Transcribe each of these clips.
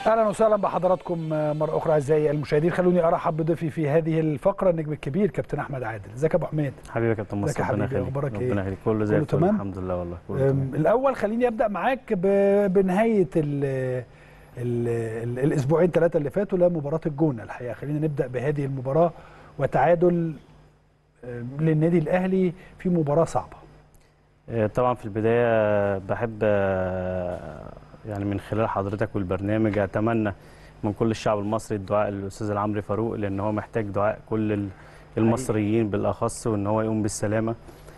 اهلا وسهلا بحضراتكم مره اخرى اعزائي المشاهدين خلوني ارحب بضيفي في هذه الفقره النجم الكبير كابتن احمد عادل ازيك يا ابو حميد حبيبي يا كابتن ازيك مصطفى يا ربنا حبيبي؟ يخليك أخبارك إيه؟ ربنا يخليك كله زي كله الفل تمام؟ الحمد لله والله كله أم، تمام الاول خليني ابدا معاك ب- بنهايه ال ال ال الاسبوعين ثلاثه اللي فاتوا لمباراه الجونه الحقيقه خلينا نبدا بهذه المباراه وتعادل أم، للنادي الاهلي في مباراه صعبه آه، طبعا في البدايه بحب آه، يعني من خلال حضرتك والبرنامج اتمنى من كل الشعب المصري الدعاء للاستاذ العمري فاروق لان هو محتاج دعاء كل ال- المصريين بالاخص وان هو يقوم بالسلامه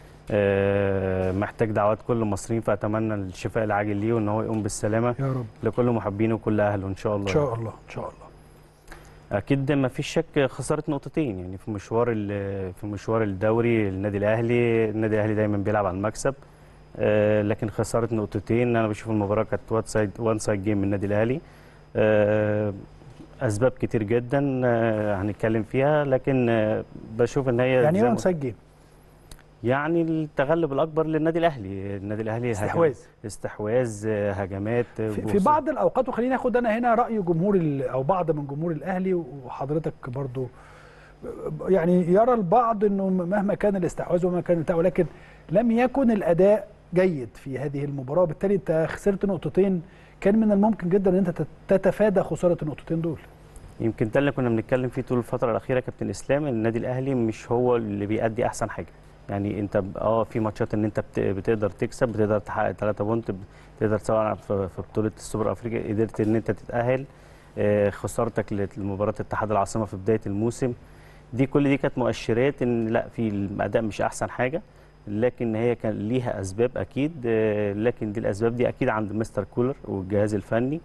آه، محتاج دعوات كل المصريين فاتمنى الشفاء العاجل ليه وان هو يقوم بالسلامه يا رب لكل محبينه وكل اهله ان شاء الله ان شاء الله ان شاء الله اكيد ما فيش شك خساره نقطتين يعني في مشوار ال- في مشوار الدوري النادي الاهلي النادي الاهلي دايما بيلعب على المكسب آه، لكن خساره نقطتين انا بشوف المباراه كانت وان سايد وان سايد جيم من النادي الاهلي آه، اسباب كتير جدا آه، هنتكلم فيها لكن آه، بشوف ان هي يعني زي ايه ما- انسايد جيم يعني التغلب الاكبر للنادي الاهلي النادي الاهلي هجم- استحواذ استحواذ آه، هجمات آه، في, في وصول- بعض الاوقات وخليني اخد انا هنا راي جمهور ال- او بعض من جمهور الاهلي وحضرتك برضو يعني يرى البعض انه مهما كان الاستحواذ ومهما كان بتاع ولكن لم يكن الاداء جيد في هذه المباراه وبالتالي انت خسرت نقطتين كان من الممكن جدا ان انت تت- تتفادى خساره النقطتين دول يمكن ده اللي كنا بنتكلم فيه طول الفتره الاخيره كابتن اسلام ان النادي الاهلي مش هو اللي بيأدي احسن حاجه يعني انت ب- اه في ماتشات ان انت بت- بتقدر تكسب بتقدر تحقق 3 بونت بتقدر سواء في في بطوله السوبر الافريقي قدرت ان انت تتاهل آه، خسارتك لمباراه اتحاد العاصمه في بدايه الموسم دي كل دي كانت مؤشرات ان لا في الاداء مش احسن حاجه لكن هي كان ليها اسباب اكيد آه، لكن دي الاسباب دي اكيد عند مستر كولر والجهاز الفني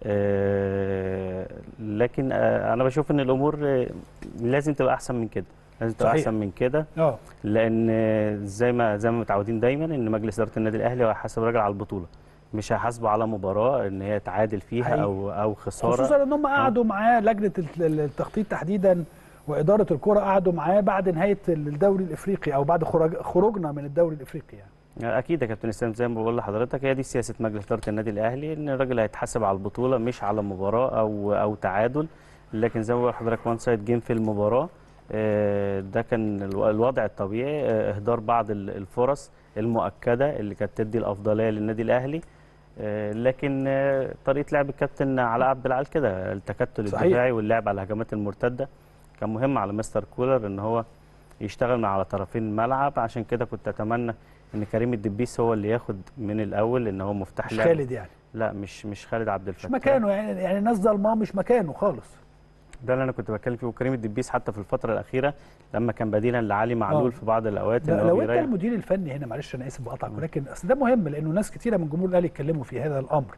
آه، لكن آه، انا بشوف ان الامور آه، لازم تبقى احسن من كده لازم تبقى صحيح. احسن من كده اه لان آه، زي ما زي ما متعودين دايما ان مجلس اداره النادي الاهلي هو هيحاسب راجل على البطوله مش هيحاسبه على مباراه ان هي تعادل فيها حقيقي. او او خساره خصوصا ان هم قعدوا معاه لجنه ال- التخطيط تحديدا واداره الكره قعدوا معاه بعد نهايه الدوري الافريقي او بعد خروج خروجنا من الدوري الافريقي يعني اكيد يا كابتن اسلام زي ما بقول لحضرتك هي دي سياسه مجلس اداره النادي الاهلي ان الراجل هيتحاسب على البطوله مش على مباراه او او تعادل لكن زي ما بقول لحضرتك وان سايد جيم في المباراه آه، ده كان الو- الوضع الطبيعي آه، اهدار بعض ال- الفرص المؤكده اللي كانت تدي الافضليه للنادي الاهلي آه، لكن آه، طريقه لعب الكابتن علاء عبد العال كده التكتل صحيح. الدفاعي واللعب على الهجمات المرتده كان مهم على مستر كولر ان هو يشتغل مع على طرفين الملعب عشان كده كنت اتمنى ان كريم الدبيس هو اللي ياخد من الاول ان هو مفتاح مش لعب. خالد يعني لا مش مش خالد عبد مش الفتاح مكانه يعني يعني الناس ظلماه مش مكانه خالص ده اللي انا كنت بتكلم فيه وكريم الدبيس حتى في الفتره الاخيره لما كان بديلا لعلي معلول آه. في بعض الاوقات ان لا هو لو انت بيريح المدير الفني هنا معلش انا اسف بقطعك ولكن اصل ده مهم لانه ناس كتيره من جمهور الاهلي اتكلموا في هذا الامر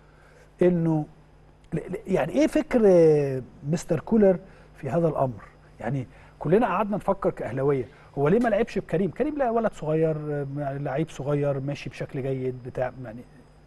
انه ل- ل- يعني ايه فكر آه، مستر كولر في هذا الامر يعني كلنا قعدنا نفكر كاهلاويه هو ليه ما لعبش بكريم كريم لا ولد صغير آه، لعيب صغير ماشي بشكل جيد بتاع يعني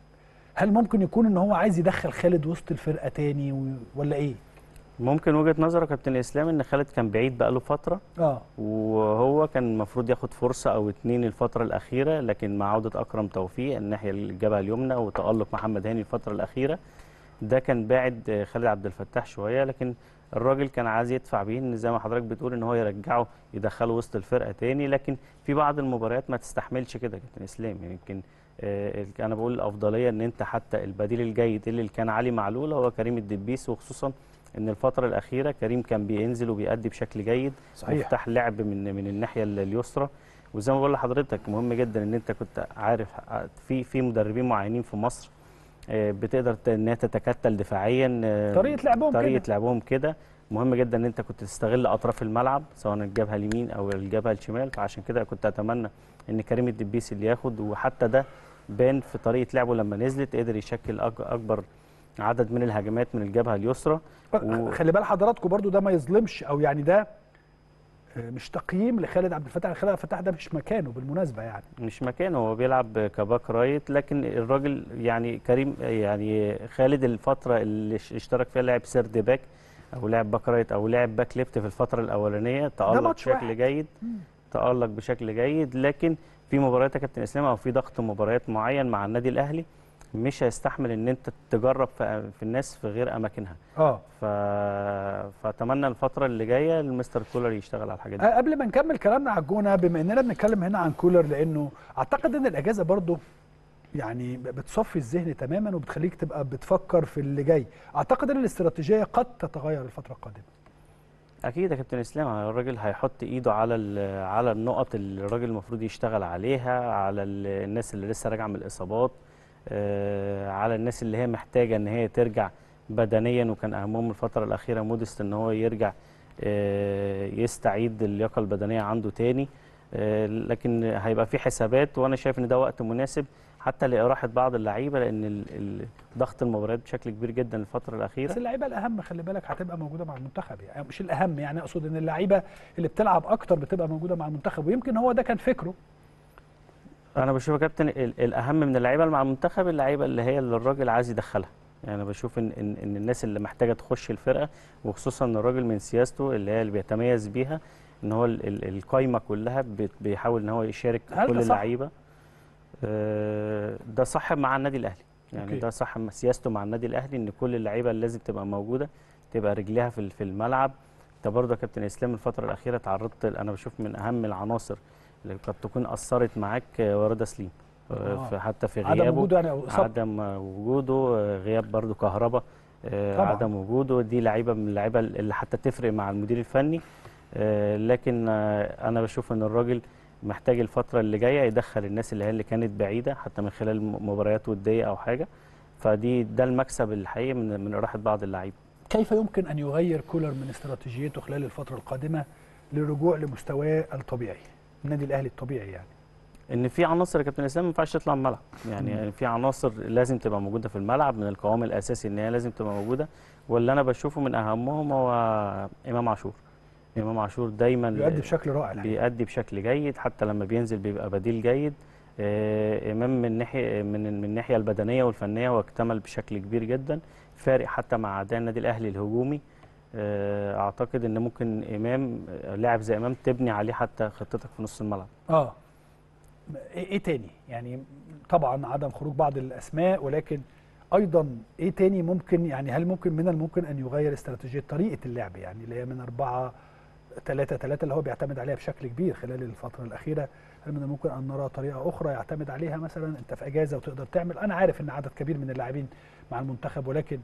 هل ممكن يكون ان هو عايز يدخل خالد وسط الفرقه تاني و- ولا ايه ممكن وجهه نظره كابتن اسلام ان خالد كان بعيد بقاله فتره اه وهو كان المفروض ياخد فرصه او اتنين الفتره الاخيره لكن مع عوده اكرم توفيق الناحيه الجبهه اليمنى وتالق محمد هاني الفتره الاخيره ده كان باعد خالد عبد الفتاح شويه لكن الراجل كان عايز يدفع بيه ان زي ما حضرتك بتقول ان هو يرجعه يدخله وسط الفرقه تاني لكن في بعض المباريات ما تستحملش كده يا كابتن اسلام يعني يمكن آه، انا بقول الافضليه ان انت حتى البديل الجيد اللي كان علي معلول هو كريم الدبيس وخصوصا ان الفتره الاخيره كريم كان بينزل وبيأدي بشكل جيد صحيح مفتاح لعب من من الناحيه ال- اليسرى وزي ما بقول لحضرتك مهم جدا ان انت كنت عارف في في مدربين معينين في مصر آه، بتقدر ت- انها تتكتل دفاعيا آه، طريقه لعبهم طريقه كده لعبهم كده مهم جدا ان انت كنت تستغل اطراف الملعب سواء الجبهه اليمين او الجبهه الشمال فعشان كده كنت اتمنى ان كريم الدبيس اللي ياخد وحتى ده بان في طريقه لعبه لما نزلت قدر يشكل أك- اكبر عدد من الهجمات من الجبهه اليسرى و- خلي بال حضراتكم برضو ده ما يظلمش او يعني ده آه، مش تقييم لخالد عبد الفتاح خالد عبد الفتاح ده مش مكانه بالمناسبه يعني مش مكانه هو بيلعب كباك رايت لكن الراجل يعني كريم يعني خالد الفتره اللي ش- اشترك فيها لعب سيرد باك او لعب باك رايت او لعب باك ليفت في الفتره الاولانيه تالق ماتش بشكل واحد. جيد تالق بشكل جيد لكن في مباريات يا كابتن اسلام او في ضغط مباريات معين مع النادي الاهلي مش هيستحمل ان انت تجرب في, في الناس في غير اماكنها اه ف... فاتمنى الفتره اللي جايه المستر كولر يشتغل على الحاجات دي آه، قبل ما نكمل كلامنا على الجونه بما اننا بنتكلم هنا عن كولر لانه اعتقد ان الاجازه برضو يعني بتصفي الذهن تماما وبتخليك تبقى بتفكر في اللي جاي اعتقد ان الاستراتيجيه قد تتغير الفتره القادمه اكيد يا كابتن اسلام الراجل هيحط ايده على ال- على النقط اللي الراجل المفروض يشتغل عليها على ال- الناس اللي لسه راجعه من الاصابات آه، على الناس اللي هي محتاجه ان هي ترجع بدنيا وكان اهمهم الفتره الاخيره مودست ان هو يرجع آه، يستعيد اللياقه البدنيه عنده تاني آه، لكن هيبقى في حسابات وانا شايف ان ده وقت مناسب حتى لاراحه بعض اللعيبه لان ال- ال- ضغط المباريات بشكل كبير جدا الفتره الاخيره بس اللعيبه الاهم خلي بالك هتبقى موجوده مع المنتخب يعني مش الاهم يعني اقصد ان اللعيبه اللي بتلعب اكتر بتبقى موجوده مع المنتخب ويمكن هو ده كان فكره انا بشوف يا كابتن ال- الاهم من اللعيبه اللي مع المنتخب اللعيبه اللي هي اللي الراجل عايز يدخلها يعني انا بشوف ان ان, إن الناس اللي محتاجه تخش الفرقه وخصوصا ان الراجل من سياسته اللي هي اللي بيتميز بيها ان هو ال- ال- القايمه كلها بت- بيحاول ان هو يشارك هل كل ده صح؟ اللعيبه آه، ده صح مع النادي الاهلي يعني أوكي. ده صح مع سياسته مع النادي الاهلي ان كل اللعيبه اللي لازم تبقى موجوده تبقى رجليها في ال- في الملعب انت برضه يا كابتن اسلام الفتره الاخيره تعرضت انا بشوف من اهم العناصر اللي قد تكون اثرت معاك آه، ورده سليم آه. آه. في- حتى في عدم غيابه وجوده يعني او اصابته عدم وجوده آه، غياب برضو كهربا آه، طبعاً. عدم وجوده دي لعيبه من اللعيبه اللي حتى تفرق مع المدير الفني آه، لكن آه، انا بشوف ان الراجل محتاج الفتره اللي جايه يدخل الناس اللي هي اللي كانت بعيده حتى من خلال م- مباريات وديه او حاجه فدي ده المكسب الحقيقي من من راحه بعض اللعيبه كيف يمكن ان يغير كولر من استراتيجيته خلال الفتره القادمه للرجوع لمستواه الطبيعي النادي الاهلي الطبيعي يعني ان في عناصر يا كابتن اسلام ما ينفعش تطلع من الملعب يعني, مم. يعني في عناصر لازم تبقى موجوده في الملعب من القوام الاساسي ان هي لازم تبقى موجوده واللي انا بشوفه من اهمهم هو امام عاشور امام عاشور دايما بيؤدي بشكل رائع الحقيقة. بيأدي بشكل جيد حتى لما بينزل بيبقى بديل جيد آه، امام من ناحيه من من الناحيه البدنيه والفنيه هو اكتمل بشكل كبير جدا فارق حتى مع اداء النادي الاهلي الهجومي آه، اعتقد ان ممكن امام آه، لاعب زي امام تبني عليه حتى خطتك في نص الملعب اه ايه إيه تاني يعني طبعا عدم خروج بعض الاسماء ولكن ايضا ايه تاني ممكن يعني هل ممكن من الممكن ان يغير استراتيجيه طريقه اللعب يعني اللي هي من أربعة ثلاثة ثلاثة اللي هو بيعتمد عليها بشكل كبير خلال الفترة الأخيرة هل من الممكن أن نرى طريقة أخرى يعتمد عليها مثلا أنت في أجازة وتقدر تعمل أنا عارف أن عدد كبير من اللاعبين مع المنتخب ولكن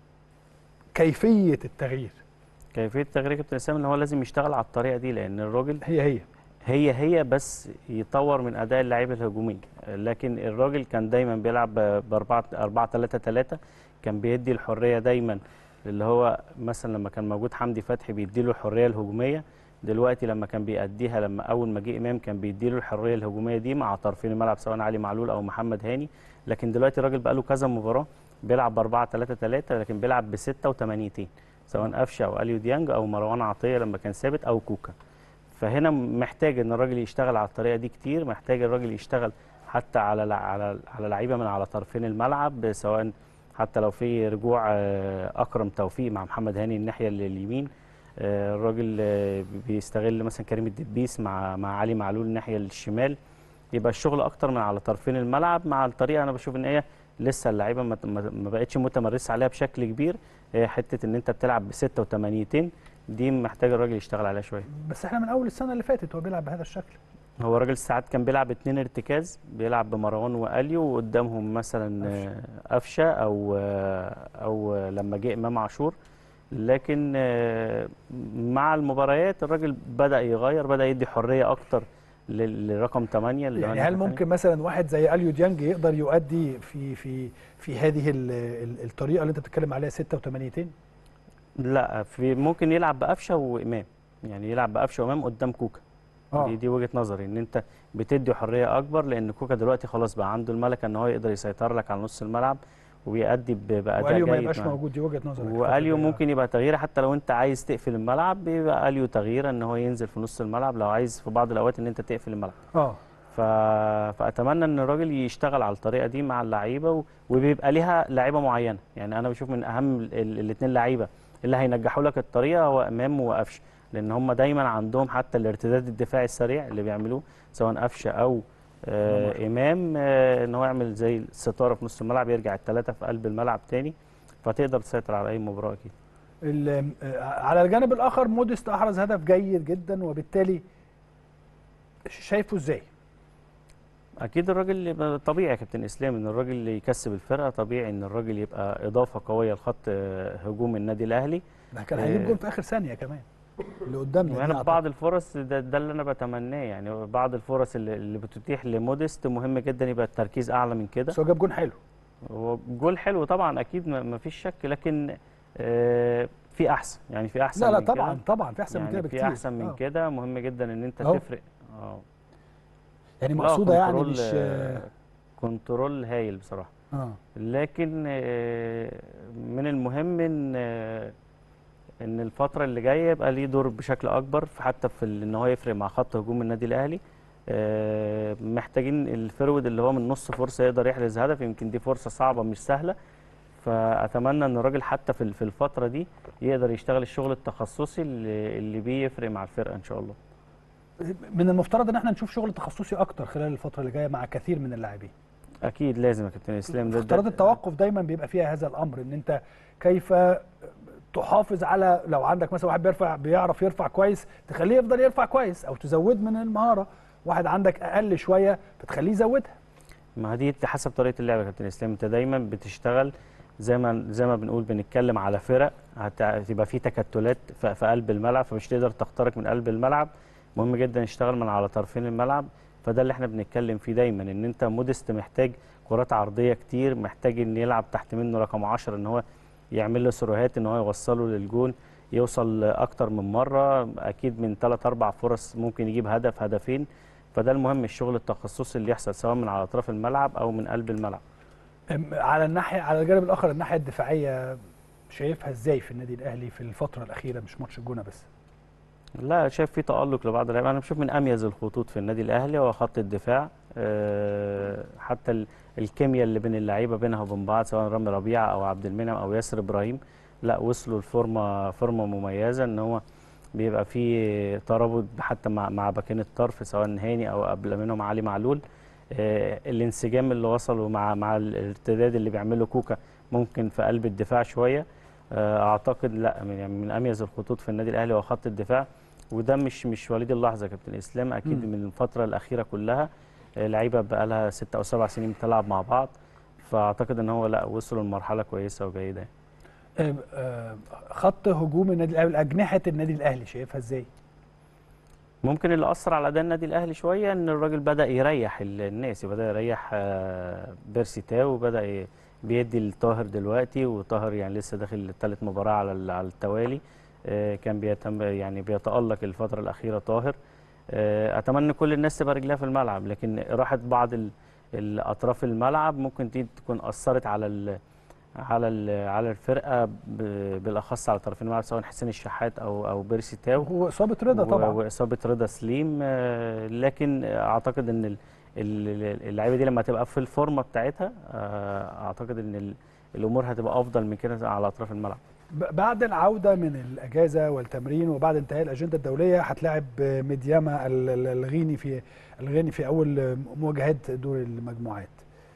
كيفية التغيير كيفيه التغيير يا كابتن اسلام ان هو لازم يشتغل على الطريقه دي لان الراجل هي هي هي هي بس يطور من اداء اللعيبه الهجوميه لكن الراجل كان دايما بيلعب ب 4 4 3 3 كان بيدي الحريه دايما اللي هو مثلا لما كان موجود حمدي فتحي بيدي له الحريه الهجوميه دلوقتي لما كان بيأديها لما اول ما جه امام كان بيدي له الحريه الهجوميه دي مع طرفين الملعب سواء علي معلول او محمد هاني لكن دلوقتي الراجل بقى له كذا مباراه بيلعب ب 4 3 3 لكن بيلعب بسته وثمانيتين سواء قفشه او اليو ديانج او مروان عطيه لما كان ثابت او كوكا فهنا محتاج ان الراجل يشتغل على الطريقه دي كتير محتاج الراجل يشتغل حتى على لع- على على لعيبه من على طرفين الملعب سواء حتى لو في رجوع آه، اكرم توفيق مع محمد هاني الناحيه ال- اليمين آه، الراجل آه، بيستغل مثلا كريم الدبيس مع مع علي معلول الناحيه الشمال يبقى الشغل اكتر من على طرفين الملعب مع الطريقه انا بشوف ان هي لسه اللعيبه ما ما- ما بقتش متمرسه عليها بشكل كبير هي حته ان انت بتلعب بسته وثمانيتين دي محتاج الراجل يشتغل عليها شويه بس احنا من أول السنة اللي فاتت هو بيلعب بهذا الشكل هو راجل ساعات كان بيلعب اتنين ارتكاز بيلعب بمروان واليو وقدامهم مثلا آه، قفشه او آه، او آه، لما جه امام عاشور لكن آه، مع المباريات الراجل بدا يغير بدا يدي حريه اكتر لل- للرقم 8 اللي هو يعني الناحية هل التانية. ممكن مثلا واحد زي اليو ديانج يقدر يؤدي في في في هذه ال- ال- الطريقه اللي انت بتتكلم عليها 86 لا في ممكن يلعب بقفشه وامام يعني يلعب بقفشه وامام قدام كوكا آه. دي, دي وجهه نظري ان انت بتدي حريه اكبر لان كوكا دلوقتي خلاص بقى عنده الملكه ان هو يقدر يسيطر لك على نص الملعب وبيأدي ب- بأداء واليو ما جيد يبقاش معاه. موجود دي وجهه نظرك واليو الفترة ممكن يبقى تغيير حتى لو انت عايز تقفل الملعب بيبقى اليو تغيير ان هو ينزل في نص الملعب لو عايز في بعض الاوقات ان انت تقفل الملعب اه ف... فاتمنى ان الراجل يشتغل على الطريقه دي مع اللعيبه و... وبيبقى ليها لعيبه معينه يعني انا بشوف من اهم الاثنين لعيبه اللي هينجحوا لك الطريقه هو امام وقفشه لان هم دايما عندهم حتى الارتداد الدفاعي السريع اللي بيعملوه سواء قفشه او آه امام آه ان هو يعمل زي الستاره في نص الملعب يرجع الثلاثه في قلب الملعب تاني فتقدر تسيطر على اي مباراه اكيد ال- آه، على الجانب الاخر موديست احرز هدف جيد جدا وبالتالي شايفه ازاي؟ اكيد الراجل اللي يبقى طبيعي يا كابتن اسلام ان الراجل اللي يكسب الفرقه طبيعي ان الراجل يبقى اضافه قويه لخط آه، هجوم النادي الاهلي ده كان هيجيب آه. جول في اخر ثانيه كمان اللي قدامنا دي وانا أعتقد. بعض الفرص ده, ده اللي انا بتمناه يعني بعض الفرص اللي, اللي بتتيح لموديست مهم جدا يبقى التركيز اعلى من كده بس هو جاب جون حلو هو جول حلو طبعا اكيد ما ما فيش شك لكن آه، في احسن يعني في احسن لا لا من طبعا كده. طبعا في احسن من يعني كده في بكتير احسن من آه. كده مهم جدا ان انت أهو. تفرق اه يعني لا، مقصوده يعني كنترول، مش آه، كنترول هايل بصراحه اه لكن آه، من المهم ان آه، ان الفتره اللي جايه يبقى ليه دور بشكل اكبر في حتى في ال- ان هو يفرق مع خط هجوم النادي الاهلي آه، محتاجين الفرود اللي هو من نص فرصه يقدر يحرز هدف يمكن دي فرصه صعبه مش سهله فاتمنى ان الراجل حتى في ال- في الفتره دي يقدر يشتغل الشغل التخصصي اللي اللي بيه يفرق مع الفرقه ان شاء الله من المفترض ان احنا نشوف شغل تخصصي اكتر خلال الفتره اللي جايه مع كثير من اللاعبين اكيد لازم يا كابتن اسلام ده- ده- افتراض التوقف دايما بيبقى فيها هذا الامر ان انت كيف تحافظ على لو عندك مثلا واحد بيرفع بيعرف يرفع كويس تخليه يفضل يرفع كويس او تزود من المهاره واحد عندك اقل شويه فتخليه يزودها ما دي حسب طريقه اللعب يا كابتن اسلام انت دايما بتشتغل زي ما زي ما بنقول بنتكلم على فرق هت- هتبقى في تكتلات في في قلب الملعب فمش تقدر تخترق من قلب الملعب مهم جدا نشتغل من على طرفين الملعب فده اللي احنا بنتكلم فيه دايما ان انت مودست محتاج كرات عرضيه كتير محتاج ان يلعب تحت منه رقم 10 ان هو يعمل له سروهات ان هو يوصله للجون يوصل اكتر من مره اكيد من 3 4 فرص ممكن يجيب هدف هدفين فده المهم الشغل التخصصي اللي يحصل سواء من على اطراف الملعب او من قلب الملعب أم، على الناحيه على الجانب الاخر الناحيه الدفاعيه شايفها ازاي في النادي الاهلي في الفتره الاخيره مش ماتش الجونه بس لا شايف في تألق لبعض اللعيبه انا بشوف من اميز الخطوط في النادي الاهلي هو خط الدفاع أه حتى ال- الكيمياء اللي بين اللعيبه بينها وبين بعض سواء رامي ربيعه او عبد المنعم او ياسر ابراهيم لا وصلوا لفورمه فورمه مميزه ان هو بيبقى في ترابط حتى مع مع باكين الطرف سواء هاني او قبل منهم علي معلول آه، الانسجام اللي وصلوا مع مع الارتداد اللي بيعمله كوكا ممكن في قلب الدفاع شويه آه، اعتقد لا من يعني من اميز الخطوط في النادي الاهلي هو خط الدفاع وده مش مش وليد اللحظه يا كابتن اسلام اكيد مم. من الفتره الاخيره كلها آه، لعيبه بقى لها ستة او سبع سنين بتلعب مع بعض فاعتقد ان هو لا وصلوا لمرحله كويسه وجيده يعني. أم، آه، خط هجوم النادي الاهلي اجنحه النادي الاهلي شايفها ازاي ممكن اللي اثر على اداء النادي الاهلي شويه ان الراجل بدا يريح ال- الناس بدا يريح آه، بيرسي تاو وبدا ي- بيدي لطاهر دلوقتي وطاهر يعني لسه داخل ثالث مباراه على ال- على التوالي آه، كان بيتم يعني بيتالق الفتره الاخيره طاهر آه، اتمنى كل الناس تبقى رجلها في الملعب لكن راحت بعض ال- الاطراف الملعب ممكن دي تكون اثرت على ال على ال- على الفرقه ب- بالاخص على طرفين الملعب سواء حسين الشحات او او بيرسي تاو هو اصابه رضا و- طبعا واصابه رضا سليم آه، لكن اعتقد ان ال- ال- اللعيبه دي لما تبقى في الفورمه بتاعتها آه، اعتقد ان ال- الامور هتبقى افضل من كده على اطراف الملعب ب- بعد العوده من الاجازه والتمرين وبعد انتهاء الاجنده الدوليه هتلاعب ميدياما ال- ال- الغيني في الغيني في اول مواجهات دور المجموعات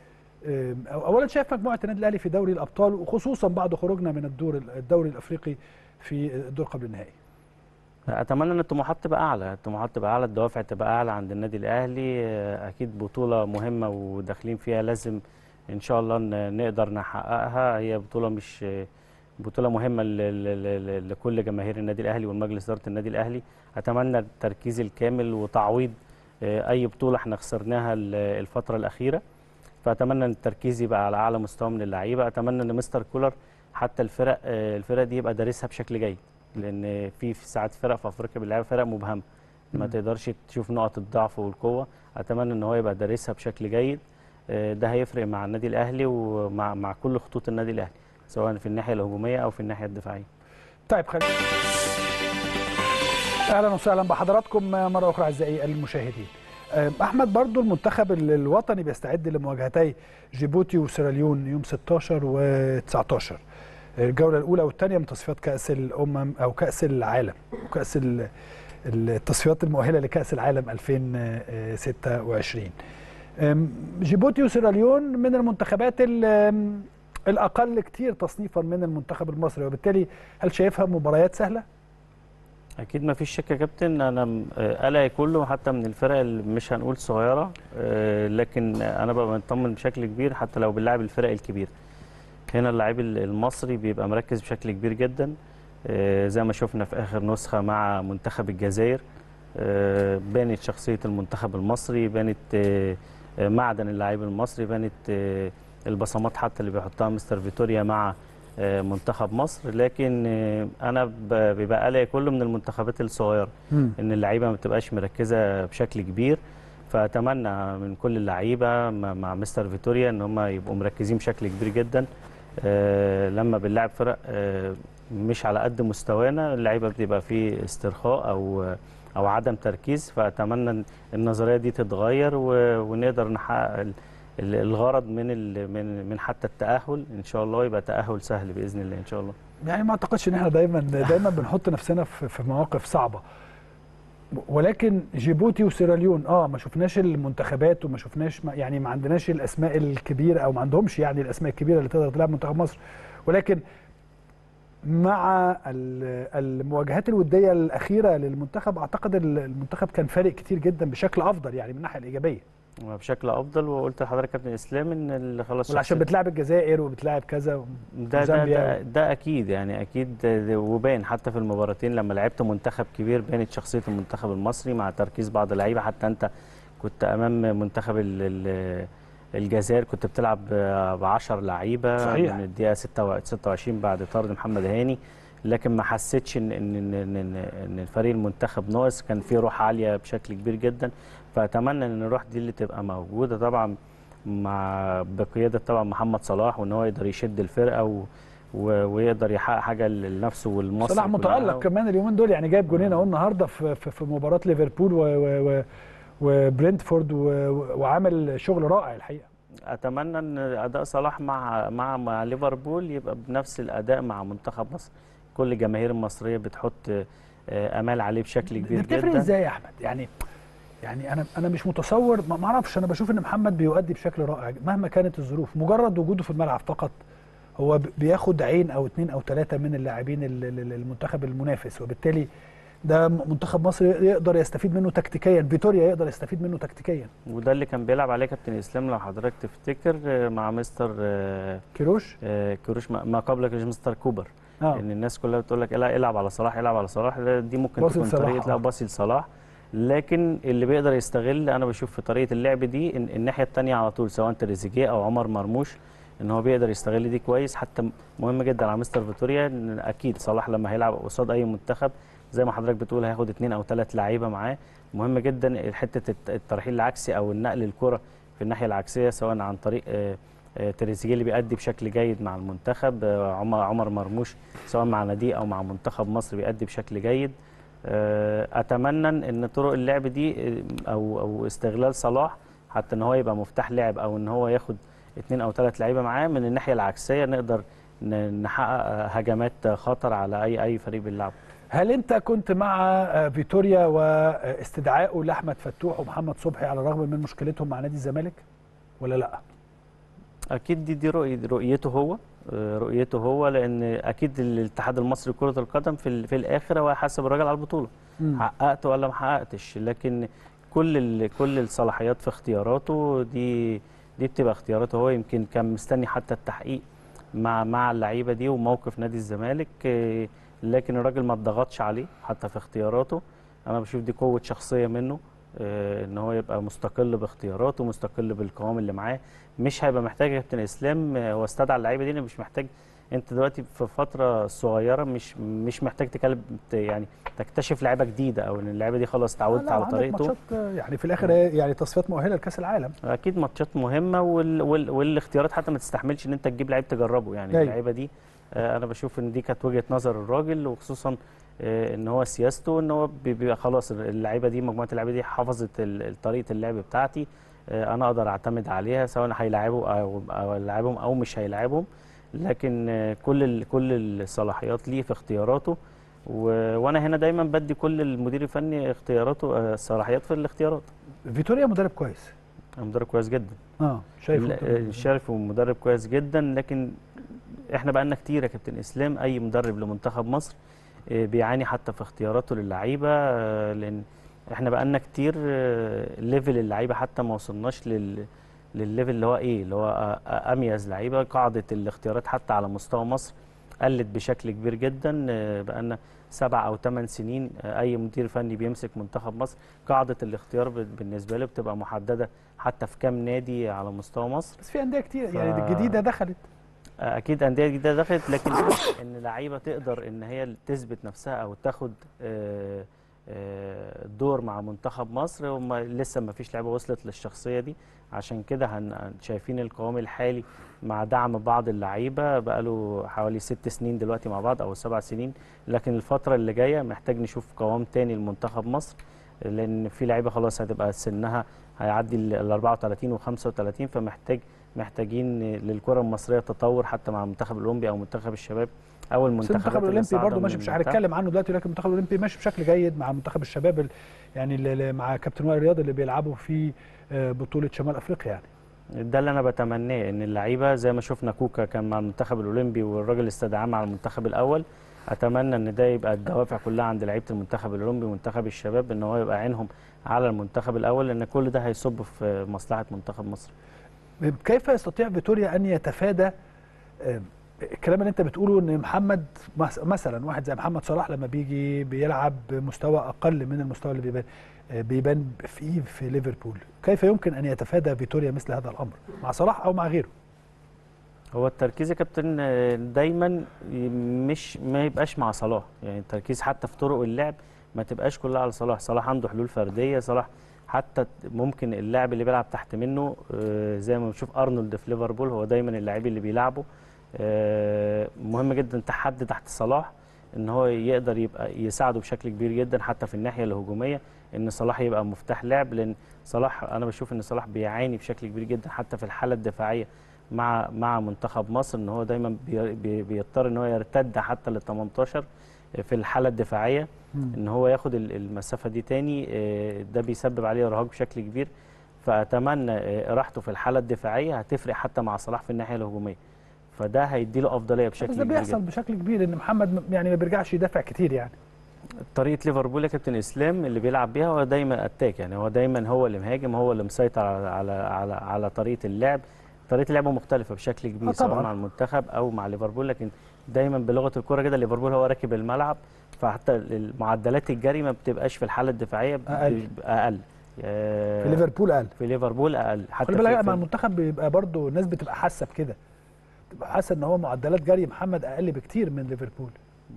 أم، أو- اولا شايف مجموعه النادي الاهلي في دوري الابطال وخصوصا بعد خروجنا من الدور الدوري الافريقي في الدور قبل النهائي اتمنى ان الطموحات تبقى اعلى الطموحات تبقى اعلى الدوافع تبقى اعلى عند النادي الاهلي آه، اكيد بطوله مهمه وداخلين فيها لازم ان شاء الله ن- نقدر نحققها هي بطوله مش بطوله مهمه ل- ل- ل- لكل جماهير النادي الاهلي والمجلس اداره النادي الاهلي اتمنى التركيز الكامل وتعويض آه، اي بطوله احنا خسرناها ال- الفتره الاخيره فاتمنى ان التركيز يبقى على اعلى مستوى من اللعيبه اتمنى ان مستر كولر حتى الفرق آه، الفرق دي يبقى دارسها بشكل جيد لان في في ساعات فرق في افريقيا بنلعب فرق مبهمه ما مم. تقدرش تشوف نقط الضعف والقوه اتمنى ان هو يبقى دارسها بشكل جيد آه، ده هيفرق مع النادي الاهلي ومع مع كل خطوط النادي الاهلي سواء في الناحيه الهجوميه او في الناحيه الدفاعيه طيب خلينا اهلا وسهلا بحضراتكم مره اخرى اعزائي المشاهدين أم، احمد برضو المنتخب ال- الوطني بيستعد لمواجهتي جيبوتي وسيراليون يوم 16 و19 الجوله الاولى والثانيه من تصفيات كاس الامم او كاس العالم وكاس ال- التصفيات المؤهله لكاس العالم 2026 أم، جيبوتي وسيراليون من المنتخبات ال- أم، الاقل كتير تصنيفا من المنتخب المصري وبالتالي هل شايفها مباريات سهله؟ اكيد ما فيش شك يا كابتن انا م- آه، قلقي كله حتى من الفرق اللي مش هنقول صغيره آه، لكن انا ببقى مطمن بشكل كبير حتى لو بنلعب الفرق الكبيره هنا اللاعب ال- المصري بيبقى مركز بشكل كبير جدا آه، زي ما شفنا في اخر نسخه مع منتخب الجزائر آه، بانت شخصيه المنتخب المصري بانت آه، آه، معدن اللاعب المصري بانت آه، البصمات حتى اللي بيحطها مستر فيتوريا مع آه، منتخب مصر لكن آه، انا ب- بيبقى قلقي كله من المنتخبات الصغيره ان اللعيبه ما بتبقاش مركزه بشكل كبير فاتمنى من كل اللعيبه مع مع مستر فيتوريا ان هم يبقوا مركزين بشكل كبير جدا آه، لما بنلعب فرق آه، مش على قد مستوانا اللعيبه بتبقى في استرخاء او او عدم تركيز فاتمنى ان النظريه دي تتغير و- ونقدر نحقق ال- ال- الغرض من ال- من من حتى التاهل ان شاء الله يبقى تاهل سهل باذن الله ان شاء الله يعني ما اعتقدش ان احنا دايما دايما بنحط نفسنا في في مواقف صعبه ولكن جيبوتي وسيراليون اه ما شفناش المنتخبات وما شفناش ما يعني ما عندناش الاسماء الكبيره او ما عندهمش يعني الاسماء الكبيره اللي تقدر تلعب منتخب مصر ولكن مع ال- المواجهات الوديه الاخيره للمنتخب اعتقد ال- المنتخب كان فارق كتير جدا بشكل افضل يعني من الناحيه الايجابيه بشكل افضل وقلت لحضرتك كابتن اسلام ان ال- خلاص وعشان شخصية- بتلعب الجزائر وبتلعب كذا ده ده, وزامبيا ده ده اكيد يعني اكيد ده- وباين حتى في المباراتين لما لعبت منتخب كبير بانت شخصيه المنتخب المصري مع تركيز بعض اللعيبه حتى انت كنت امام منتخب ال- ال- الجزائر كنت بتلعب ب 10 لعيبه صحيح. من الدقيقه 26 بعد طرد محمد هاني لكن ما حسيتش ان ان ان ان, إن الفريق المنتخب ناقص كان فيه روح عاليه بشكل كبير جدا فاتمنى ان الروح دي اللي تبقى موجوده طبعا مع بقياده طبعا محمد صلاح وان هو يقدر يشد الفرقه و و- ويقدر يحقق حاجه لنفسه والمصري صلاح متالق كمان اليومين دول يعني جايب جونين اهو النهارده في في في مباراه ليفربول و و و وبرنتفورد و- و- وعامل شغل رائع الحقيقه اتمنى ان اداء صلاح مع مع مع ليفربول يبقى بنفس الاداء مع منتخب مصر كل الجماهير المصريه بتحط آه، امال عليه بشكل كبير ده بتفرق جدا ازاي يا احمد يعني يعني انا انا مش متصور ما ما اعرفش انا بشوف ان محمد بيؤدي بشكل رائع مهما كانت الظروف مجرد وجوده في الملعب فقط هو ب- بياخد عين او اتنين او ثلاثه من اللاعبين ال- ال- المنتخب المنافس وبالتالي ده م- منتخب مصر يقدر يستفيد منه تكتيكيا فيتوريا يقدر يستفيد منه تكتيكيا وده اللي كان بيلعب عليه كابتن اسلام لو حضرتك تفتكر آه، مع مستر آه، كيروش آه، كروش ما ما قبل كروش مستر كوبر اه ان الناس كلها بتقول لك لا العب على صلاح العب على صلاح ده- دي ممكن باصي تكون لصلاح، طريقه آه. لعب باصي لصلاح لكن اللي بيقدر يستغل انا بشوف في طريقه اللعب دي إن الناحيه الثانيه على طول سواء تريزيجيه او عمر مرموش ان هو بيقدر يستغل دي كويس حتى مهم جدا على مستر فيتوريا ان اكيد صلاح لما هيلعب قصاد اي منتخب زي ما حضرتك بتقول هياخد اثنين او ثلاث لعيبه معاه مهم جدا حته الت- الترحيل العكسي او النقل الكره في الناحيه العكسيه سواء عن طريق آه، آه، تريزيجيه اللي بيأدي بشكل جيد مع المنتخب آه، عمر عمر مرموش سواء مع ناديه او مع منتخب مصر بيأدي بشكل جيد آه، اتمنى ان طرق اللعب دي آه، او او استغلال صلاح حتى ان هو يبقى مفتاح لعب او ان هو ياخد اثنين او ثلاث لعيبه معاه من الناحيه العكسيه نقدر ن- نحقق آه، هجمات خطر على اي اي فريق بيلعب هل انت كنت مع آه، فيتوريا واستدعائه لاحمد فتوح ومحمد صبحي على الرغم من مشكلتهم مع نادي الزمالك ولا لا اكيد دي دي رؤية رؤيته هو آه، رؤيته هو لان اكيد الاتحاد المصري لكره القدم في ال- في الاخر هو هيحاسب الراجل على البطوله مم. حققت ولا ما حققتش لكن كل ال- كل الصلاحيات في اختياراته دي دي بتبقى اختياراته هو يمكن كان مستني حتى التحقيق مع مع اللعيبه دي وموقف نادي الزمالك آه، لكن الراجل ما اتضغطش عليه حتى في اختياراته انا بشوف دي قوه شخصيه منه آه، ان هو يبقى مستقل باختياراته مستقل بالقوام اللي معاه مش هيبقى محتاج يا كابتن اسلام آه، هو استدعى اللعيبه دي لأن مش محتاج انت دلوقتي في فتره صغيره مش مش محتاج تكلم يعني تكتشف لعيبه جديده او ان اللعيبه دي خلاص اتعودت لا، على عندك طريقته ماتشات آه، يعني في الاخر هي يعني تصفيات مؤهله لكاس العالم اكيد ماتشات مهمه وال... وال... والاختيارات حتى ما تستحملش ان انت تجيب لعيب تجربه يعني أيوة. اللعيبه دي آه، انا بشوف ان دي كانت وجهه نظر الراجل وخصوصا آه، ان هو سياسته ان هو بي- بيبقى خلاص اللعيبه دي مجموعه اللعيبه دي حفظت ال- طريقه اللعب بتاعتي آه، انا اقدر اعتمد عليها سواء هيلاعبوا او او يلعبهم او مش هيلاعبهم لكن آه، كل ال... كل الصلاحيات ليه في اختياراته و... وانا هنا دايما بدي كل المدير الفني اختياراته آه، الصلاحيات في الاختيارات فيتوريا مدرب كويس مدرب كويس جدا اه شايف ال- الشرف ومدرب كويس جدا لكن احنا بقالنا كتير يا كابتن اسلام اي مدرب لمنتخب مصر آه، بيعاني حتى في اختياراته للعيبه آه، لان احنا بقالنا كتير آه، ليفل اللعيبه حتى ما وصلناش لل للليفل اللي هو ايه اللي هو آه، آه، اميز لعيبه قاعده الاختيارات حتى على مستوى مصر قلت بشكل كبير جدا آه، بقالنا سبع او ثمان سنين آه، اي مدير فني بيمسك منتخب مصر قاعده الاختيار ب- بالنسبه له بتبقى محدده حتى في كام نادي على مستوى مصر بس في انديه كتير ف- يعني الجديده دخلت اكيد انديه جديده دخلت لكن ان لعيبه تقدر ان هي تثبت نفسها او تاخد آه، آه، دور مع منتخب مصر هم لسه ما فيش لعيبه وصلت للشخصيه دي عشان كده هن- شايفين القوام الحالي مع دعم بعض اللعيبه بقاله حوالي ست سنين دلوقتي مع بعض او سبع سنين لكن الفتره اللي جايه محتاج نشوف قوام تاني لمنتخب مصر لان في لعيبه خلاص هتبقى سنها هيعدي ال 34 و 35 فمحتاج محتاجين للكره المصريه تطور حتى مع المنتخب الاولمبي او منتخب الشباب او بس المنتخبات المنتخب اللي الاولمبي صاعدة برضه من ماشي مش المنتخب. هنتكلم عنه دلوقتي لكن المنتخب الاولمبي ماشي بشكل جيد مع منتخب الشباب ال- يعني اللي مع كابتن وائل رياض اللي بيلعبوا في آه، بطوله شمال افريقيا يعني ده اللي انا بتمناه ان اللعيبه زي ما شفنا كوكا كان مع المنتخب الاولمبي والراجل استدعاه مع المنتخب الاول اتمنى ان ده يبقى الدوافع كلها عند لعيبه المنتخب الاولمبي ومنتخب الشباب ان هو يبقى عينهم على المنتخب الاول لان كل ده هيصب في مصلحه منتخب مصر كيف يستطيع فيتوريا ان يتفادى آه، الكلام اللي انت بتقوله ان محمد مس- مثلا واحد زي محمد صلاح لما بيجي بيلعب بمستوى اقل من المستوى اللي بيبان آه، بيبان فيه في ليفربول كيف يمكن ان يتفادى فيتوريا مثل هذا الامر مع صلاح او مع غيره هو التركيز يا كابتن آه، دايما مش ما يبقاش مع صلاح يعني التركيز حتى في طرق اللعب ما تبقاش كلها على صلاح صلاح عنده حلول فرديه صلاح حتى ممكن اللاعب اللي بيلعب تحت منه آه، زي ما بنشوف ارنولد في ليفربول هو دايما اللاعب اللي بيلعبه آه، مهم جدا تحدي تحت صلاح ان هو يقدر يبقى يساعده بشكل كبير جدا حتى في الناحيه الهجوميه ان صلاح يبقى مفتاح لعب لان صلاح انا بشوف ان صلاح بيعاني بشكل كبير جدا حتى في الحاله الدفاعيه مع مع منتخب مصر ان هو دايما بي- بي- بيضطر ان هو يرتد حتى لل 18 في الحاله الدفاعيه ان هو ياخد ال- المسافه دي تاني آه، ده بيسبب عليه ارهاق بشكل كبير فاتمنى آه، راحته في الحاله الدفاعيه هتفرق حتى مع صلاح في الناحيه الهجوميه فده هيدي له افضليه بشكل بس ده كبير بيحصل جدا بشكل كبير ان محمد م- يعني ما بيرجعش يدافع كتير يعني طريقه ليفربول يا كابتن اسلام اللي بيلعب بيها هو دايما اتاك يعني هو دايما هو اللي مهاجم هو اللي مسيطر على على على, على طريقه اللعب طريقه لعبه مختلفه بشكل كبير آه سواء طبعاً. مع المنتخب او مع ليفربول لكن دايما بلغه الكره كده ليفربول هو راكب الملعب فحتى المعدلات الجري ما بتبقاش في الحاله الدفاعيه ب- أقل. اقل آه، في ليفربول قال في ليفربول اقل حتى خلي في- بالك في- مع المنتخب بيبقى برضه الناس بتبقى حاسه بكده بتبقى حاسه ان هو معدلات جري محمد اقل بكتير من ليفربول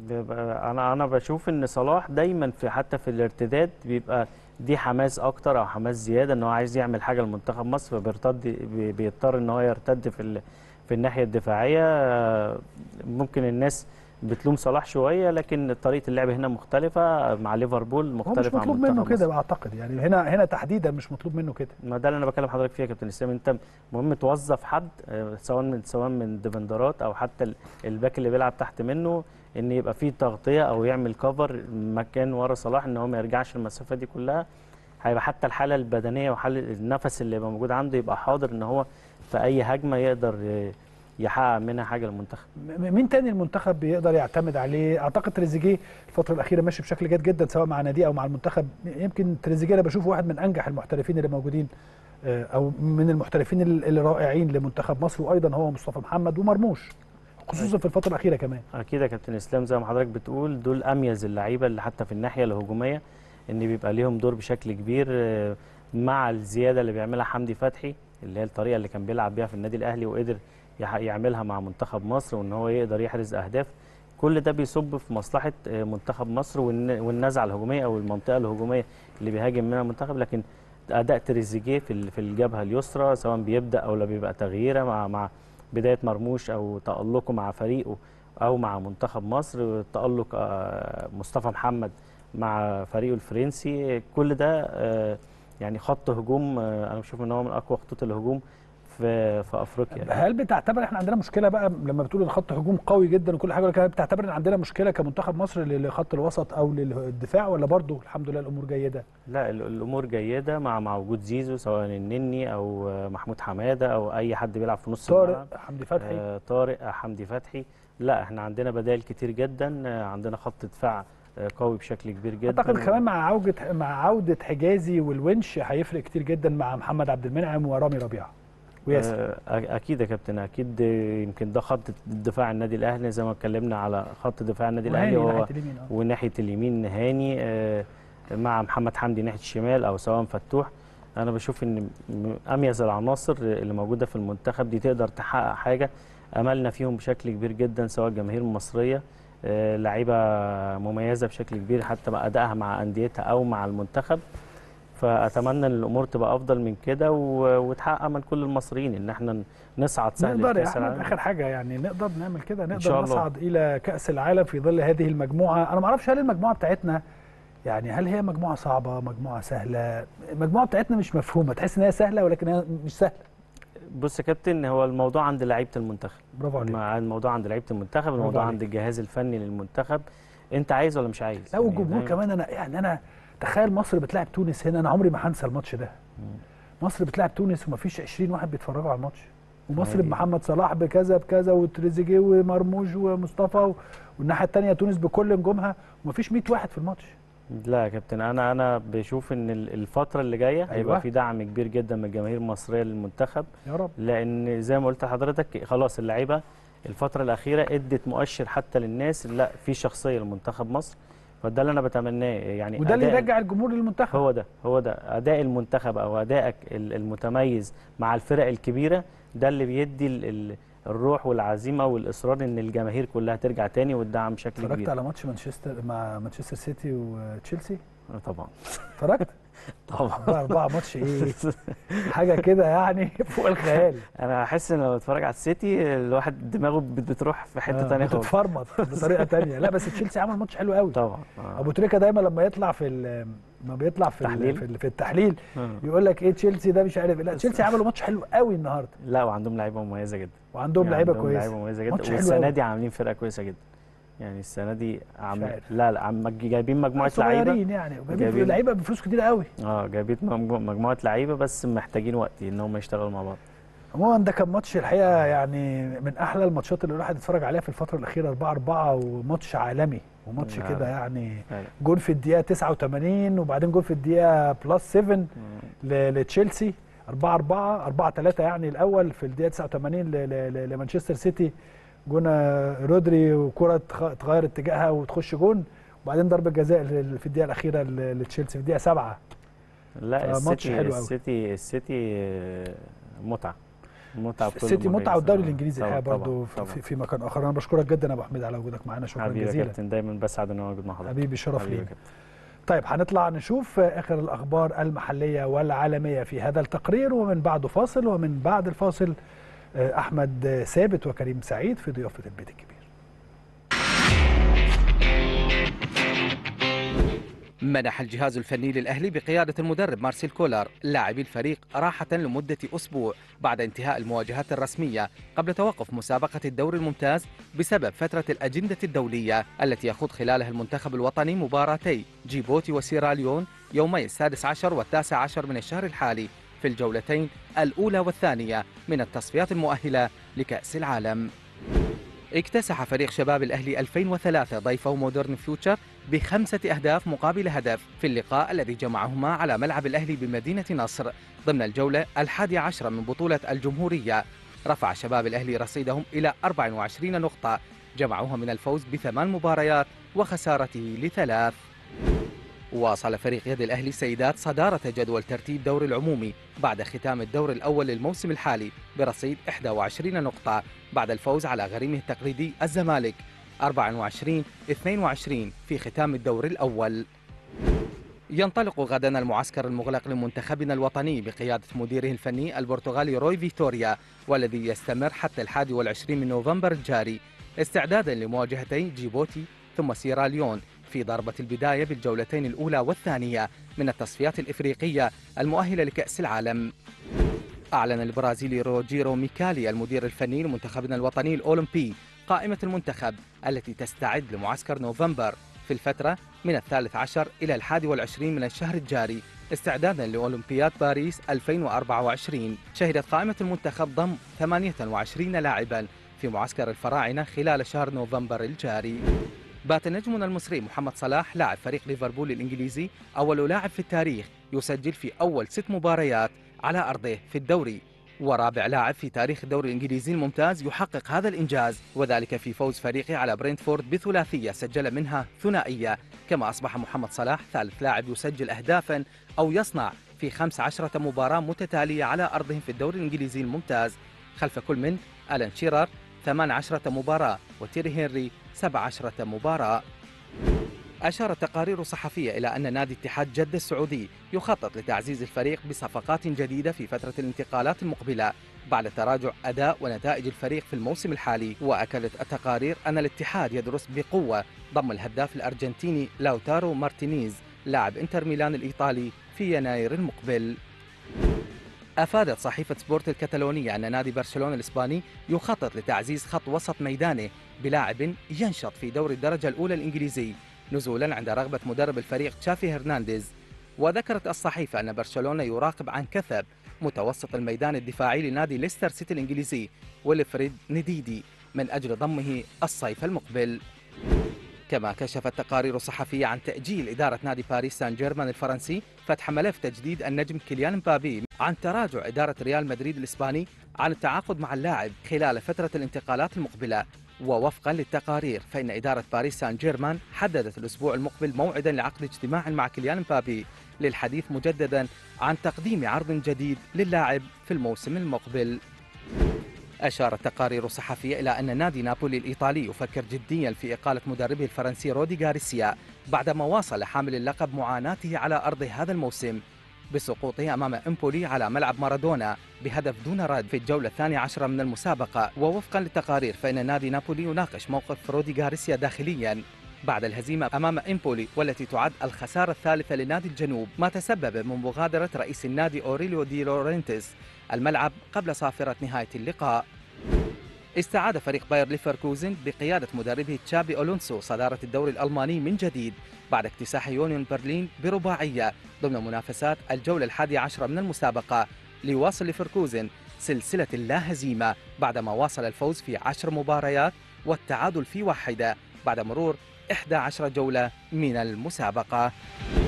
بيبقى انا انا بشوف ان صلاح دايما في حتى في الارتداد بيبقى دي حماس اكتر او حماس زياده ان هو عايز يعمل حاجه لمنتخب مصر فبيرتد بي- بيضطر ان هو يرتد في ال- في الناحيه الدفاعيه آه، ممكن الناس بتلوم صلاح شويه لكن طريقه اللعب هنا مختلفه مع ليفربول هو مختلفه مش عن مطلوب منتخب منه مصر. كده اعتقد يعني هنا هنا تحديدا مش مطلوب منه كده ما ده اللي انا بكلم حضرتك فيه يا كابتن اسلام انت مهم توظف حد آه، سواء من سواء من ديفندرات او حتى ال- الباك اللي بيلعب تحت منه ان يبقى فيه تغطيه او يعمل كفر مكان ورا صلاح ان هو ما يرجعش المسافه دي كلها هيبقى حتى الحاله البدنيه وحاله النفس اللي يبقى موجود عنده يبقى حاضر ان هو في اي هجمه يقدر آه، يحقق منها حاجه للمنتخب م- مين تاني المنتخب بيقدر يعتمد عليه اعتقد تريزيجيه الفتره الاخيره ماشي بشكل جيد جدا سواء مع ناديه او مع المنتخب يمكن تريزيجيه انا بشوفه واحد من انجح المحترفين اللي موجودين آه، او من المحترفين ال- الرائعين لمنتخب مصر وايضا هو مصطفى محمد ومرموش خصوصا في الفتره الاخيره كمان اكيد يا كابتن اسلام زي ما حضرتك بتقول دول اميز اللعيبه اللي حتى في الناحيه الهجوميه ان بيبقى ليهم دور بشكل كبير آه، مع الزياده اللي بيعملها حمدي فتحي اللي هي الطريقه اللي كان بيلعب بيها في النادي الاهلي وقدر يح- يعملها مع منتخب مصر وان هو يقدر يحرز اهداف كل ده بيصب في مصلحه آه، منتخب مصر والن- والنزعه الهجوميه او المنطقه الهجوميه اللي بيهاجم منها المنتخب لكن اداء تريزيجيه في ال- في الجبهه اليسرى سواء بيبدا او لا بيبقى تغييره مع مع بدايه مرموش او تالقه مع فريقه او مع منتخب مصر تالق آه، مصطفى محمد مع فريقه الفرنسي كل ده آه، يعني خط هجوم آه، انا بشوف ان هو من اقوى خطوط الهجوم في في افريقيا هل بتعتبر احنا عندنا مشكله بقى لما بتقول الخط هجوم قوي جدا وكل حاجه ولكن هل بتعتبر ان عندنا مشكله كمنتخب مصر لخط الوسط او للدفاع ولا برضو الحمد لله الامور جيده؟ لا ال- الامور جيده مع مع وجود زيزو سواء النني او محمود حماده او اي حد بيلعب في نص الملعب طارق حمدي فتحي آه، طارق آه، حمدي فتحي لا احنا عندنا بدائل كتير جدا آه، عندنا خط دفاع آه، قوي بشكل كبير جدا اعتقد كمان مع عوده مع عوده حجازي والونش هيفرق كتير جدا مع محمد عبد المنعم ورامي ربيعه وياسر آه، أ- اكيد يا كابتن اكيد آه، يمكن ده خط دفاع النادي الاهلي زي ما اتكلمنا على خط دفاع النادي الاهلي وهاني هو ناحية اليمين، آه. وناحيه اليمين هاني آه، مع محمد حمدي ناحيه الشمال او سواء فتوح انا بشوف ان م- اميز العناصر اللي موجوده في المنتخب دي تقدر تحقق حاجه املنا فيهم بشكل كبير جدا سواء الجماهير المصريه آه، لعيبه مميزه بشكل كبير حتى بقى ادائها مع انديتها او مع المنتخب فاتمنى ان الامور تبقى افضل من كده و- وتحقق امل كل المصريين ان احنا نصعد سهل نقدر يا لكأس احمد العالم. اخر حاجه يعني نقدر نعمل كده إن شاء نقدر الله. نصعد الى كاس العالم في ظل هذه المجموعه انا ما اعرفش هل المجموعه بتاعتنا يعني هل هي مجموعه صعبه مجموعه سهله المجموعه بتاعتنا مش مفهومه تحس ان هي سهله ولكن هي مش سهله بص يا كابتن هو الموضوع عند لعيبه المنتخب برافو عليك مع الموضوع عند لعيبه المنتخب الموضوع عليك. عند الجهاز الفني للمنتخب انت عايز ولا مش عايز لا يعني والجمهور فاهم؟ كمان انا يعني انا تخيل مصر بتلعب تونس هنا انا عمري ما هنسى الماتش ده مصر بتلعب تونس ومفيش 20 واحد بيتفرجوا على الماتش ومصر عادي. بمحمد صلاح بكذا بكذا وتريزيجيه ومرموش ومصطفى و- والناحيه الثانيه تونس بكل نجومها ومفيش 100 واحد في الماتش لا يا كابتن انا انا بشوف ان ال- الفتره اللي جايه أيوة. هيبقى في دعم كبير جدا من الجماهير المصريه للمنتخب يا رب لان زي ما قلت لحضرتك خلاص اللعيبه الفتره الاخيره ادت مؤشر حتى للناس لا في شخصيه لمنتخب مصر فده اللي انا بتمناه يعني وده اللي أداء- يرجع الجمهور للمنتخب هو ده هو ده اداء المنتخب او ادائك ال- المتميز مع الفرق الكبيره ده اللي بيدي ال- ال- الروح والعزيمه والاصرار ان الجماهير كلها ترجع تاني وتدعم بشكل اتفرجت كبير على ماتش مانشستر مع مانشستر سيتي وتشيلسي آه طبعا اتفرجت طبعا أربعة أربعة ماتش إيه حاجة كده يعني فوق الخيال انا احس ان لو اتفرج على السيتي الواحد دماغه بت- بتروح في حته آه، تانية خالص بتتفرمط بطريقة تانية لا بس تشيلسي عمل ماتش حلو قوي طبعا آه. ابو تريكه دايما لما يطلع في ال- لما بيطلع في ال- تحليل؟ في, ال- في التحليل آه. يقول لك ايه تشيلسي ده مش عارف إيه. لا تشيلسي عملوا ماتش حلو قوي النهارده لا وعندهم لعيبه مميزه جدا وعندهم يعني لعيبه عندهم كويسه لعيبه مميزه ماتش جدا حلو والسنه أوي. دي عاملين فرقه كويسه جدا يعني السنه دي عم عارف. لا لا عم جايبين مجموعه لعيبه صغيرين يعني وجايبين جايبين- لعيبه بفلوس كتير قوي اه جايبين مجمو- مجموعه لعيبه بس محتاجين وقت ان هم يشتغلوا مع بعض عموما ده كان ماتش الحقيقه يعني من احلى الماتشات اللي الواحد اتفرج عليها في الفتره الاخيره 4 4 وماتش عالمي وماتش لا. كده يعني لا. جول في الدقيقه 89 وبعدين جول في الدقيقه بلس 7 ل- لتشيلسي 4 4 4 3 يعني الاول في الدقيقه 89 ل- ل- ل- لمانشستر سيتي جون رودري وكره تخ- تغير اتجاهها وتخش جون وبعدين ضربه جزاء لل- في الدقيقه الاخيره ل- لتشيلسي في الدقيقه 7 لا آه، ماتش السيتي حلو أوي. السيتي السيتي آه، متعه متعه بكل السيتي متعه المقاييس. والدوري آه، الانجليزي طبعاً، الحقيقه طبعاً، برضه في, طبعاً. في, في مكان اخر انا بشكرك جدا يا ابو حميد على وجودك معانا شكرا حبيبي يا جزيلا كابتن دايما بسعد ان انا موجود مع حضرتك حبيبي شرف حبيبي يا لينا كابتن. طيب هنطلع نشوف اخر الاخبار المحليه والعالميه في هذا التقرير ومن بعده فاصل ومن بعد الفاصل آه، احمد ثابت وكريم سعيد في ضيافه البيت الكبير منح الجهاز الفني للأهلي بقيادة المدرب مارسيل كولر لاعبي الفريق راحة لمدة أسبوع بعد انتهاء المواجهات الرسمية قبل توقف مسابقة الدوري الممتاز بسبب فترة الأجندة الدولية التي يخوض خلالها المنتخب الوطني مباراتي جيبوتي وسيراليون يومي السادس عشر والتاسع عشر من الشهر الحالي في الجولتين الأولى والثانية من التصفيات المؤهلة لكأس العالم اكتسح فريق شباب الأهلي 2003 ضيفه مودرن فيوتشر بخمسة أهداف مقابل هدف في اللقاء الذي جمعهما على ملعب الأهلي بمدينة نصر ضمن الجولة الحادية عشرة من بطولة الجمهورية رفع شباب الأهلي رصيدهم إلى 24 نقطة جمعوها من الفوز بثمان مباريات وخسارته لثلاث واصل فريق يد الأهلي سيدات صدارة جدول ترتيب دور العمومي بعد ختام الدور الأول للموسم الحالي برصيد 21 نقطة بعد الفوز على غريمه التقليدي الزمالك 24 22 في ختام الدور الأول ينطلق غدا المعسكر المغلق لمنتخبنا الوطني بقيادة مديره الفني البرتغالي روي فيتوريا والذي يستمر حتى الحادي والعشرين من نوفمبر الجاري استعدادا لمواجهتي جيبوتي ثم سيراليون في ضربة البداية بالجولتين الأولى والثانية من التصفيات الإفريقية المؤهلة لكأس العالم أعلن البرازيلي روجيرو ميكالي المدير الفني لمنتخبنا الوطني الأولمبي قائمة المنتخب التي تستعد لمعسكر نوفمبر في الفترة من الثالث عشر إلى الحادي والعشرين من الشهر الجاري استعدادا لأولمبياد باريس 2024 شهدت قائمة المنتخب ضم 28 لاعبا في معسكر الفراعنة خلال شهر نوفمبر الجاري بات نجمنا المصري محمد صلاح لاعب فريق ليفربول الإنجليزي أول لاعب في التاريخ يسجل في أول ست مباريات على أرضه في الدوري ورابع لاعب في تاريخ الدوري الإنجليزي الممتاز يحقق هذا الإنجاز وذلك في فوز فريقه على برينتفورد بثلاثية سجل منها ثنائية كما أصبح محمد صلاح ثالث لاعب يسجل أهدافا أو يصنع في 15 مباراة متتالية على أرضهم في الدوري الإنجليزي الممتاز خلف كل من ألان شيرر 18 مباراة وتيري هنري 17 مباراة أشارت تقارير صحفية إلى أن نادي اتحاد جدة السعودي يخطط لتعزيز الفريق بصفقات جديدة في فترة الانتقالات المقبلة بعد تراجع أداء ونتائج الفريق في الموسم الحالي وأكدت التقارير أن الاتحاد يدرس بقوة ضم الهداف الأرجنتيني لاوتارو مارتينيز لاعب انتر ميلان الإيطالي في يناير المقبل أفادت صحيفة سبورت الكتالونية أن نادي برشلونة الإسباني يخطط لتعزيز خط وسط ميدانه بلاعب ينشط في دوري الدرجة الأولى الإنجليزي نزولا عند رغبة مدرب الفريق تشافي هرنانديز وذكرت الصحيفة أن برشلونة يراقب عن كثب متوسط الميدان الدفاعي لنادي ليستر سيتي الإنجليزي ويلفريد نديدي من أجل ضمه الصيف المقبل كما كشفت تقارير صحفية عن تأجيل إدارة نادي باريس سان جيرمان الفرنسي فتح ملف تجديد النجم كيليان مبابي عن تراجع إدارة ريال مدريد الإسباني عن التعاقد مع اللاعب خلال فترة الانتقالات المقبلة ووفقا للتقارير فإن إدارة باريس سان جيرمان حددت الأسبوع المقبل موعدا لعقد اجتماع مع كيليان مبابي للحديث مجددا عن تقديم عرض جديد للاعب في الموسم المقبل أشارت تقارير صحفية إلى أن نادي نابولي الإيطالي يفكر جديا في إقالة مدربه الفرنسي رودي غارسيا بعدما واصل حامل اللقب معاناته على أرضه هذا الموسم بسقوطه أمام إمبولي على ملعب مارادونا بهدف دون رد في الجولة الثانية عشرة من المسابقة ووفقا للتقارير فإن نادي نابولي يناقش موقف رودي غارسيا داخليا بعد الهزيمة أمام إمبولي والتي تعد الخسارة الثالثة لنادي الجنوب ما تسبب من مغادرة رئيس النادي أوريليو دي لورينتس الملعب قبل صافرة نهاية اللقاء استعاد فريق باير ليفركوزن بقيادة مدربه تشابي أولونسو صدارة الدوري الألماني من جديد بعد اكتساح يونيون برلين برباعية ضمن منافسات الجولة الحادية عشرة من المسابقة ليواصل ليفركوزن سلسلة لا هزيمة بعدما واصل الفوز في عشر مباريات والتعادل في واحدة بعد مرور 11 جولة من المسابقة